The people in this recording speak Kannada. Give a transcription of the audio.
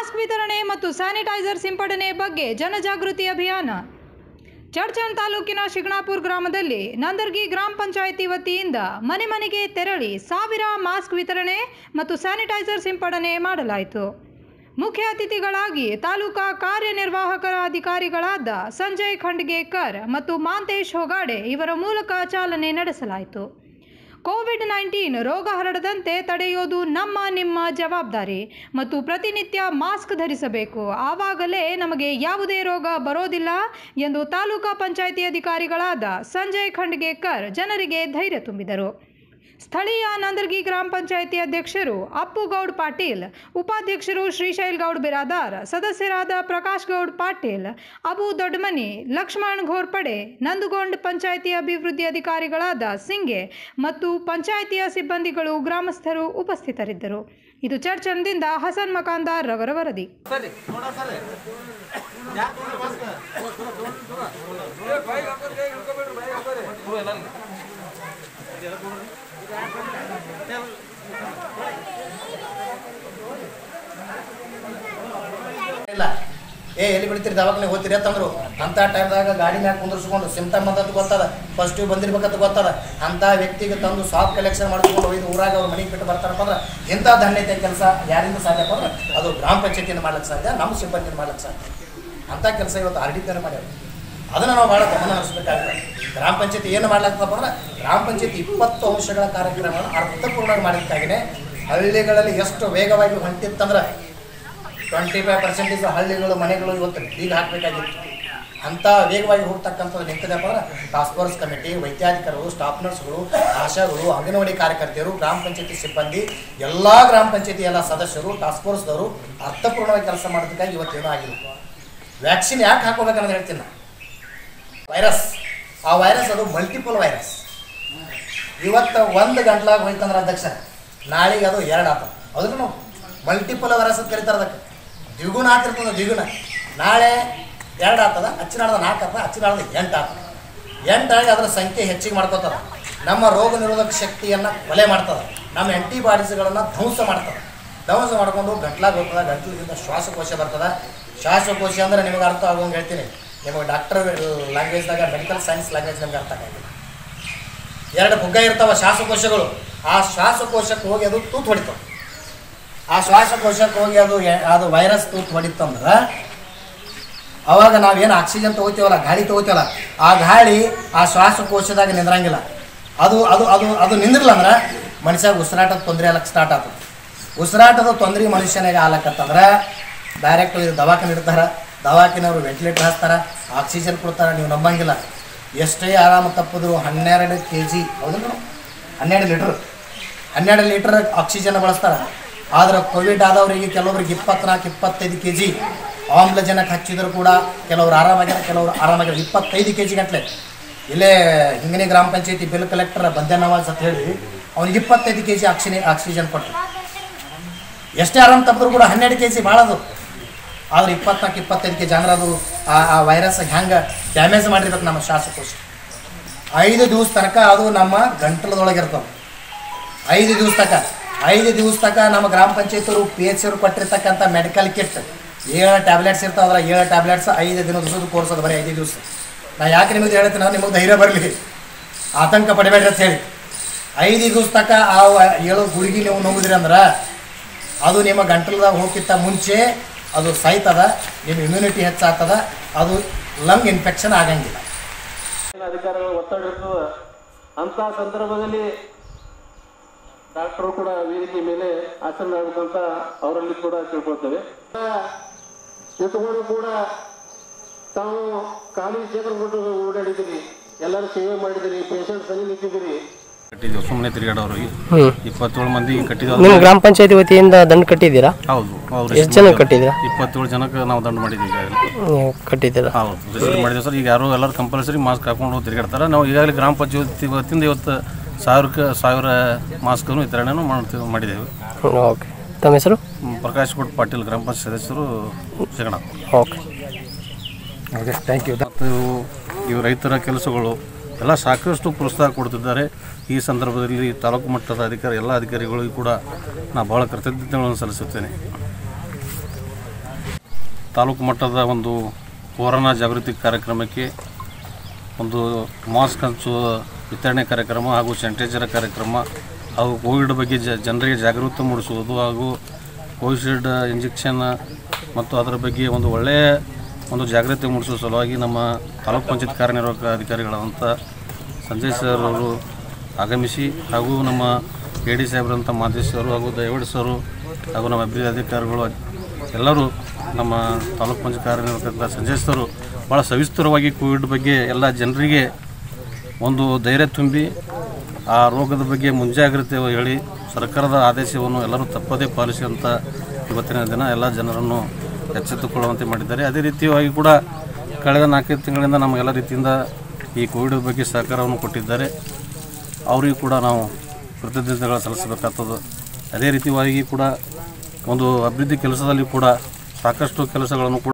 ಮಾಸ್ಕ್ ವಿತರಣೆ ಮತ್ತು ಸ್ಯಾನಿಟೈಸರ್ ಸಿಂಪಡಣೆ ಬಗ್ಗೆ ಜನಜಾಗೃತಿ ಅಭಿಯಾನ ಚಡ್ಚಣ್ ತಾಲೂಕಿನ ಶಿಗ್ಣಾಪುರ ಗ್ರಾಮದಲ್ಲಿ ನಂದರ್ಗಿ ಗ್ರಾಮ ಪಂಚಾಯಿತಿ ವತಿಯಿಂದ ಮನೆ ಮನೆಗೆ ತೆರಳಿ ಸಾವಿರ ಮಾಸ್ಕ್ ವಿತರಣೆ ಮತ್ತು ಸ್ಯಾನಿಟೈಸರ್ ಸಿಂಪಡಣೆ ಮಾಡಲಾಯಿತು ಮುಖ್ಯ ಅತಿಥಿಗಳಾಗಿ ತಾಲೂಕಾ ಕಾರ್ಯನಿರ್ವಾಹಕ ಅಧಿಕಾರಿಗಳಾದ ಸಂಜಯ್ ಖಂಡ್ಗೇಕರ್ ಮತ್ತು ಮಾಂತೇಶ್ ಹೊಗಾಡೆ ಇವರ ಮೂಲಕ ಚಾಲನೆ ನಡೆಸಲಾಯಿತು ಕೋವಿಡ್ ನೈನ್ಟೀನ್ ರೋಗ ಹರಡದಂತೆ ತಡೆಯೋದು ನಮ್ಮ ನಿಮ್ಮ ಜವಾಬ್ದಾರಿ ಮತ್ತು ಪ್ರತಿನಿತ್ಯ ಮಾಸ್ಕ್ ಧರಿಸಬೇಕು ಆವಾಗಲೇ ನಮಗೆ ಯಾವುದೇ ರೋಗ ಬರೋದಿಲ್ಲ ಎಂದು ತಾಲೂಕಾ ಪಂಚಾಯಿತಿ ಅಧಿಕಾರಿಗಳಾದ ಸಂಜಯ್ ಖಂಡ್ಗೇಕರ್ ಜನರಿಗೆ ಧೈರ್ಯ ತುಂಬಿದರು ಸ್ಥಳೀಯ ನಂದರ್ಗಿ ಗ್ರಾಮ ಪಂಚಾಯಿತಿ ಅಧ್ಯಕ್ಷರು ಅಪ್ಪುಗೌಡ್ ಪಾಟೀಲ್ ಉಪಾಧ್ಯಕ್ಷರು ಶ್ರೀಶೈಲ್ ಗೌಡ್ ಬಿರಾದಾರ್ ಸದಸ್ಯರಾದ ಪ್ರಕಾಶ್ ಗೌಡ್ ಪಾಟೀಲ್ ಅಬು ದೊಡ್ಡಮನಿ ಲಕ್ಷ್ಮಣ್ ಘೋರ್ಪಡೆ ನಂದುಗೊಂಡ್ ಪಂಚಾಯಿತಿ ಅಭಿವೃದ್ಧಿ ಅಧಿಕಾರಿಗಳಾದ ಸಿಂಗೆ ಮತ್ತು ಪಂಚಾಯಿತಿಯ ಸಿಬ್ಬಂದಿಗಳು ಗ್ರಾಮಸ್ಥರು ಉಪಸ್ಥಿತರಿದ್ದರು ಇದು ಚರ್ಚನ್ದಿಂದ ಹಸನ್ ಮಕಾಂದಾರ್ ರವರ ವರದಿ ಇಲ್ಲ ಏ ಎಲ್ಲಿ ಬಿಡ್ತೀರಿ ದವಾಖಾನೆ ಹೋಗ್ತೀರಿ ಅಂತಂದ್ರು ಅಂತ ಟೈಮ್ದಾಗ ಗಾಡಿ ಮ್ಯಾಗ ಕುಂದಿರ್ಸ್ಕೊಂಡು ಸಿಮ್ಟಮ್ ಅಂತ ಗೊತ್ತದ ಪಾಸಿಟಿವ್ ಬಂದಿರ್ಬೇಕಂತ ಗೊತ್ತದ ಅಂತ ವ್ಯಕ್ತಿಗೆ ತಂದು ಸಾಫ್ ಕಲೆಕ್ಷನ್ ಮಾಡಿಸ್ಕೊಂಡು ಒಯ್ದು ಊರಾಗ ಅವ್ರ ಮನೆಗೆ ಬಿಟ್ಟು ಬರ್ತಾರಪ್ಪ ಅಂದ್ರೆ ಇಂಥ ಧನ್ಯತೆ ಕೆಲಸ ಯಾರಿಂದ ಸಾಧ್ಯಪ್ಪ ಅಂದ್ರೆ ಅದು ಗ್ರಾಮ ಪಂಚಾಯತಿಯಿಂದ ಮಾಡ್ಲಿಕ್ಕೆ ಸಾಧ್ಯ ನಮ್ಮ ಸಿಬ್ಬಂದಿಯಿಂದ ಮಾಡ್ಲಿಕ್ಕೆ ಸಾಧ್ಯ ಅಂಥ ಕೆಲಸ ಇವತ್ತು ಆರ್ ಡಿ ಪಿಯನ್ನು ಮಾಡ್ಯಾರ ಅದನ್ನು ನಾವು ಭಾಳ ಗಮನ ಹರಿಸ್ಬೇಕಾಗ್ತದೆ ಗ್ರಾಮ ಪಂಚಾಯತಿ ಏನು ಮಾಡ್ಲಾಗ್ತದಪ್ಪ ಅಂದ್ರೆ ಗ್ರಾಮ ಪಂಚಾಯತಿ ಇಪ್ಪತ್ತು ಅಂಶಗಳ ಕಾರ್ಯಕ್ರಮವನ್ನು ಅರ್ಥಪೂರ್ಣವಾಗಿ ಮಾಡೋದಕ್ಕಾಗಿನೇ ಹಳ್ಳಿಗಳಲ್ಲಿ ಎಷ್ಟು ವೇಗವಾಗಿ ಹೊಂಟಿತ್ತಂದ್ರೆ ಟ್ವೆಂಟಿ ಫೈವ್ ಪರ್ಸೆಂಟೇಜ್ ಹಳ್ಳಿಗಳು ಮನೆಗಳು ಇವತ್ತು ಬೀಗ ಹಾಕಬೇಕಾಗಿತ್ತು ಅಂಥ ವೇಗವಾಗಿ ಹೋಗ್ತಕ್ಕಂಥದ್ದು ನಿಂತಿದೆಪ್ಪ ಅಂದ್ರೆ ಟಾಸ್ಕ್ ಫೋರ್ಸ್ ಕಮಿಟಿ ವೈದ್ಯಾಧಿಕಾರಿಗಳು ಸ್ಟಾಫ್ ನರ್ಸ್ಗಳು ಆಶಾಗಳು ಅಂಗನವಾಡಿ ಕಾರ್ಯಕರ್ತೆಯರು ಗ್ರಾಮ ಪಂಚಾಯತಿ ಸಿಬ್ಬಂದಿ ಎಲ್ಲ ಗ್ರಾಮ ಪಂಚಾಯತಿ ಎಲ್ಲ ಸದಸ್ಯರು ಟಾಸ್ಕ್ ಫೋರ್ಸ್ದವರು ಅರ್ಥಪೂರ್ಣವಾಗಿ ಕೆಲಸ ಮಾಡೋದಕ್ಕಾಗಿ ಇವತ್ತೇನೂ ಆಗಿಲ್ಲ ವ್ಯಾಕ್ಸಿನ್ ಯಾಕೆ ಹಾಕೋಬೇಕನ್ನೋದು ಹೇಳ್ತೀನಿ ನಾನು ವೈರಸ್ ಆ ವೈರಸ್ ಅದು ಮಲ್ಟಿಪಲ್ ವೈರಸ್ ಇವತ್ತು ಒಂದು ಗಂಟ್ಲಾಗ ಹೋಯ್ತಂದ್ರೆ ಅಧ್ಯಕ್ಷ ನಾಳೆಗೆ ಅದು ಎರಡು ಆತ ಅದನ್ನು ಮಲ್ಟಿಪಲ್ ವೈರಸ್ ಅಂತ ಕರೀತಾರೆ ಅದಕ್ಕೆ ದ್ವಿಗುಣ ಆಗ್ತಿರ್ತದೆ ದ್ವಿಗುಣ ನಾಳೆ ಎರಡು ಆಗ್ತದ ಅಚ್ಚಿನಾಳದ ನಾಲ್ಕು ಆಗ್ತದ ಅಚ್ಚಿನಾಳದ ಎಂಟು ಆಗ್ತದೆ ಎಂಟಾಗಿ ಅದರ ಸಂಖ್ಯೆ ಹೆಚ್ಚಿಗೆ ಮಾಡ್ಕೋತದ ನಮ್ಮ ರೋಗ ನಿರೋಧಕ ಶಕ್ತಿಯನ್ನು ಕೊಲೆ ಮಾಡ್ತದೆ ನಮ್ಮ ಆ್ಯಂಟಿಬಾಡೀಸ್ಗಳನ್ನು ಧ್ವಂಸ ಮಾಡ್ತದೆ ಧ್ವಂಸ ಮಾಡ್ಕೊಂಡು ಗಂಟ್ಲಾಗ ಹೋಗ್ತದೆ ಗಂಟ್ಲಿಗಿಂತ ಶ್ವಾಸಕೋಶ ಬರ್ತದೆ ಶ್ವಾಸಕೋಶ ಅಂದ್ರೆ ನಿಮಗೆ ಅರ್ಥ ಆಗೋಂಗೆ ಹೇಳ್ತೀನಿ ನಿಮಗೆ ಡಾಕ್ಟರ್ ಲ್ಯಾಂಗ್ವೇಜ್ದಾಗ ಮೆಡಿಕಲ್ ಸೈನ್ಸ್ ಲ್ಯಾಂಗ್ವೇಜ್ ನಿಮ್ಗೆ ಅರ್ಥ ಆಗಿಲ್ಲ ಎರಡು ಬುಗ್ಗ ಇರ್ತಾವ ಶ್ವಾಸಕೋಶಗಳು ಆ ಶ್ವಾಸಕೋಶಕ್ಕೆ ಹೋಗಿ ಅದು ತೂತು ಹೊಡಿತಾವ ಆ ಶ್ವಾಸಕೋಶಕ್ಕೆ ಹೋಗಿ ಅದು ಎ- ಅದು ವೈರಸ್ ತೂತು ಹೊಡಿತಂದ್ರೆ ಅವಾಗ ನಾವೇನು ಆಕ್ಸಿಜನ್ ತೊಗೋತೀವಲ್ಲ ಗಾಳಿ ತೊಗೋತೀವಲ್ಲ ಆ ಗಾಳಿ ಆ ಶ್ವಾಸಕೋಶದಾಗ ನಿಂದ್ರಂಗಿಲ್ಲ ಅದು ಅದು ಅದು ಅದು ನಿಂದ್ರಲ್ಲ ಅಂದ್ರೆ ಮನುಷ್ಯ ಉಸಿರಾಟದ ತೊಂದರೆ ಆಗಕ್ಕೆ ಸ್ಟಾರ್ಟ್ ಆಗ್ತದೆ ಉಸಿರಾಟದ ತೊಂದರೆ ಮನುಷ್ಯನಿಗೆ ಆಗ್ಲಕ್ಕತ್ತಂದ್ರೆ ಡೈರೆಕ್ಟ್ ಇದು ದವಾಖಾನೆ ಇಡ್ತಾರೆ ದವಾಖಾನೆಯವರು ವೆಂಟಿಲೇಟರ್ ಹಾಕ್ತಾರೆ ಆಕ್ಸಿಜನ್ ಕೊಡ್ತಾರೆ ನೀವು ನಂಬಂಗಿಲ್ಲ ಎಷ್ಟೇ ಆರಾಮ ತಪ್ಪಿದ್ರು ಹನ್ನೆರಡು ಕೆ ಜಿ ಹೌದಿಲ್ಲ ಹನ್ನೆರಡು ಲೀಟ್ರ್ ಹನ್ನೆರಡು ಲೀಟ್ರ್ ಆಕ್ಸಿಜನ್ ಬಳಸ್ತಾರೆ ಆದ್ರೆ ಕೋವಿಡ್ ಆದವರಿಗೆ ಕೆಲವರಿಗೆ ಇಪ್ಪತ್ನಾಲ್ಕು ಇಪ್ಪತ್ತೈದು ಕೆ ಜಿ ಆಮ್ಲಜನಕ ಹಚ್ಚಿದ್ರು ಕೂಡ ಕೆಲವರು ಆರಾಮಾಗ್ಯಾರ ಕೆಲವರು ಆರಾಮಾಗ್ಯಾರ ಇಪ್ಪತ್ತೈದು ಕೆ ಜಿ ಗಟ್ಟಲೆ ಇಲ್ಲೇ ಹಿಂಗನೇ ಗ್ರಾಮ ಪಂಚಾಯತಿ ಬಿಲ್ ಕಲೆಕ್ಟರ್ ಬಂದೆ ನವಾಜ್ ಅಂತ ಹೇಳಿ ಅವ್ನಿಗೆ ಇಪ್ಪತ್ತೈದು ಕೆ ಜಿ ಆಕ್ಸಿನಿ ಆಕ್ಸಿಜನ್ ಕೊಟ್ಟರು ಎಷ್ಟೇ ಆರಾಮ್ ತಪ್ಪಿದ್ರು ಕೂಡ ಹನ್ನೆರಡು ಕೆ ಜಿ ಭಾಳದು ಆದ್ರೆ ಇಪ್ಪತ್ನಾಲ್ಕು ಇಪ್ಪತ್ತೈದು ಕೆ ಜಿ ಅಂದ್ರೆ ಅದು ಆ ಆ ವೈರಸ್ ಹೆಂಗೆ ಡ್ಯಾಮೇಜ್ ಮಾಡಿರ್ಬೇಕು ನಮ್ಮ ಶ್ವಾಸಕೋಶ ಐದು ದಿವಸ ತನಕ ಅದು ನಮ್ಮ ಗಂಟಲದೊಳಗೆ ಇರ್ತವೆ ಐದು ದಿವಸ ತನಕ ಐದು ದಿವಸ ತನಕ ನಮ್ಮ ಗ್ರಾಮ ಪಂಚಾಯತರು ಪಿ ಎಚ್ ಅವರು ಕೊಟ್ಟಿರ್ತಕ್ಕಂಥ ಮೆಡಿಕಲ್ ಕಿಟ್ ಏಳು ಟ್ಯಾಬ್ಲೆಟ್ಸ್ ಇರ್ತಾವೆ ಅದ್ರ ಏಳು ಟ್ಯಾಬ್ಲೆಟ್ಸ್ ಐದು ದಿನ ದಿವಸದ ಕೋರ್ಸ್ ಅದು ಬರೀ ಐದು ದಿವಸ ನಾ ಯಾಕೆ ನಿಮಗೆ ಹೇಳ್ತೀನಿ ನಿಮಗೆ ಧೈರ್ಯ ಬರಲಿ ಆತಂಕ ಪಡಬೇಡ್ರಿ ಅಂತ ಹೇಳಿ ಐದು ದಿವಸ ತನಕ ಆ ವ- ಏಳು ಗುಳಿಗೆ ನೀವು ನುಂಗಿದ್ರಿ ಅಂದ್ರೆ ಅದು ನಿಮ್ಮ ಗಂಟಲದಾಗ ಹೋಗಿತ್ತ ಮುಂಚೆ ಅದು ಸಾಯ್ತದ ನಿಮ್ಮ ಇಮ್ಯುನಿಟಿ ಹೆಚ್ಚಾಗ್ತದ ಅದು ಲಂಗ್ ಇನ್ಫೆಕ್ಷನ್ ಆಗಂಗಿಲ್ಲ ಅಧಿಕಾರಿಗಳ ಒತ್ತಡ ಇರ್ತದ ಅಂತ ಸಂದರ್ಭದಲ್ಲಿ ಡಾಕ್ಟರ್ ಕೂಡ ವೇದಿಕೆ ಮೇಲೆ ಆಸನ ಆಗ್ಬೇಕಂತ ಅವರಲ್ಲಿ ಕೂಡ ತಿಳ್ಕೊಳ್ತೇವೆ ಇಟ್ಟುಕೊಂಡು ಕೂಡ ತಾವು ಖಾಲಿ ಚೇತನ ಬಿಟ್ಟು ಓಡಾಡಿದಿರಿ ಎಲ್ಲರೂ ಸೇವೆ ಮಾಡಿದಿರಿ ಪೇಷಂಟ್ ಸನಿ ನಿಂತಿದ್ದೀರಿ ಕಟ್ಟಿದ್ವಿ ಸುಮ್ಮನೆ ತಿರುಗಾಡೋರು ಹ್ಮ್ ಇಪ್ಪತ್ತೇಳು ಮಂದಿ ಕಟ್ಟಿದ್ವಿ ನಿಮ್ಮ ಗ್ರಾಮ ಪಂಚಾಯತಿ ವತಿಯಿಂದ ದಂಡ ಕಟ್ಟಿದ್ದೀರಾ ಹೌದು ಅವ್ರು ಎಷ್ಟು ಜನ ಕಟ್ಟಿದ್ದೀರಾ ಇಪ್ಪತ್ತೇಳು ಜನಕ್ಕೆ ನಾವು ದಂಡ ಮಾಡಿದ್ದೀವಿ ಈಗಾಗಲೇ ನೀವು ಕಟ್ಟಿದ್ದೀರಾ ಹೌದು ರಿಜಿಸ್ಟರ್ ಮಾಡಿದ್ದೀವಿ ಸರ್ ಈಗ ಯಾರು ಎಲ್ಲರೂ ಕಂಪಲ್ಸರಿ ಮಾಸ್ಕ್ ಹಾಕೊಂಡು ತಿರುಗಾಡ್ತಾರೆ ನಾವು ಈಗಾಗಲೇ ಗ್ರಾಮ ಪಂಚಾಯತಿ ವತಿಯಿಂದ ಇವತ್ತು ಸಾವಿರಕ್ಕೆ ಸಾವಿರ ಮಾಸ್ಕನ್ನು ವಿತರಣೆಯನ್ನು ಮಾಡ್ತೀವಿ ಮಾಡಿದ್ದೇವೆ ಓಕೆ ತಮ್ಮ ಹೆಸರು ಹ್ಮ್, ಪ್ರಕಾಶ್ ಕೋಟ್ ಪಾಟೀಲ್ ಗ್ರಾಮ ಪಂಚಾಯತ್ ಸದಸ್ಯರು ಸಿಗೋಣ ಓಕೆ ಓಕೆ ಥ್ಯಾಂಕ್ ಯು ಮತ್ತು ಇವು ರೈತರ ಕೆಲಸಗಳು ಎಲ್ಲ ಸಾಕಷ್ಟು ಪ್ರೋತ್ಸಾಹ ಕೊಡ್ತಿದ್ದಾರೆ ಈ ಸಂದರ್ಭದಲ್ಲಿ ತಾಲೂಕು ಮಟ್ಟದ ಅಧಿಕಾರಿ ಎಲ್ಲ ಅಧಿಕಾರಿಗಳಿಗೂ ಕೂಡ ನಾನು ಭಾಳ ಕೃತಜ್ಞತೆಗಳನ್ನು ಸಲ್ಲಿಸುತ್ತೇನೆ ತಾಲೂಕು ಮಟ್ಟದ ಒಂದು ಕೊರೋನಾ ಜಾಗೃತಿ ಕಾರ್ಯಕ್ರಮಕ್ಕೆ ಒಂದು ಮಾಸ್ಕ್ ಹಂಚು ವಿತರಣೆ ಕಾರ್ಯಕ್ರಮ ಹಾಗೂ ಸ್ಯಾನಿಟೈಸರ್ ಕಾರ್ಯಕ್ರಮ ಹಾಗೂ ಕೋವಿಡ್ ಬಗ್ಗೆ ಜ ಜನರಿಗೆ ಜಾಗೃತಿ ಮೂಡಿಸುವುದು ಹಾಗೂ ಕೋವಿಶೀಲ್ಡ್ ಇಂಜೆಕ್ಷನ್ ಮತ್ತು ಅದರ ಬಗ್ಗೆ ಒಂದು ಒಳ್ಳೆಯ ಒಂದು ಜಾಗೃತಿ ಮೂಡಿಸುವ ಸಲುವಾಗಿ ನಮ್ಮ ತಾಲೂಕು ಪಂಚಾಯತ್ ಕಾರ್ಯನಿರ್ವಾಹಕ ಅಧಿಕಾರಿಗಳಾದಂಥ ಸಂಜಯ್ ಸರ್ ಅವರು ಆಗಮಿಸಿ ಹಾಗೂ ನಮ್ಮ ಕೆ ಡಿ ಸಾಹೇಬ್ರಂಥ ಮಾದೇಶ್ ಸರು ಹಾಗೂ ದಯವಡ್ ಸರು ಹಾಗೂ ನಮ್ಮ ಅಭಿವೃದ್ಧಿ ಅಧಿಕಾರಿಗಳು ಎಲ್ಲರೂ ನಮ್ಮ ತಾಲೂಕು ಪಂಚಾಯತ್ ಕಾರ್ಯನಿರ್ವಾಹಕ ಸಂಜಯ್ ಸರು ಭಾಳ ಸವಿಸ್ತರವಾಗಿ ಕೋವಿಡ್ ಬಗ್ಗೆ ಎಲ್ಲ ಜನರಿಗೆ ಒಂದು ಧೈರ್ಯ ತುಂಬಿ ಆ ರೋಗದ ಬಗ್ಗೆ ಮುಂಜಾಗ್ರತೆ ಹೇಳಿ ಸರ್ಕಾರದ ಆದೇಶವನ್ನು ಎಲ್ಲರೂ ತಪ್ಪದೇ ಪಾಲಿಸಿ ಅಂತ ಇವತ್ತಿನ ದಿನ ಎಲ್ಲ ಜನರನ್ನು ಎಚ್ಚೆತ್ತುಕೊಳ್ಳುವಂತೆ ಮಾಡಿದ್ದಾರೆ ಅದೇ ರೀತಿಯಾಗಿ ಕೂಡ ಕಳೆದ ನಾಲ್ಕೈದು ತಿಂಗಳಿಂದ ನಮಗೆಲ್ಲ ರೀತಿಯಿಂದ ಈ ಕೋವಿಡ್ ಬಗ್ಗೆ ಸಹಕಾರವನ್ನು ಕೊಟ್ಟಿದ್ದಾರೆ ಅವರಿಗೂ ಕೂಡ ನಾವು ಕೃತಜ್ಞತೆಗಳು ಸಲ್ಲಿಸಬೇಕಾಗ್ತದೆ ಅದೇ ರೀತಿಯಾಗಿ ಕೂಡ ಒಂದು ಅಭಿವೃದ್ಧಿ ಕೆಲಸದಲ್ಲಿ ಕೂಡ ಸಾಕಷ್ಟು ಕೆಲಸಗಳನ್ನು ಕೂಡ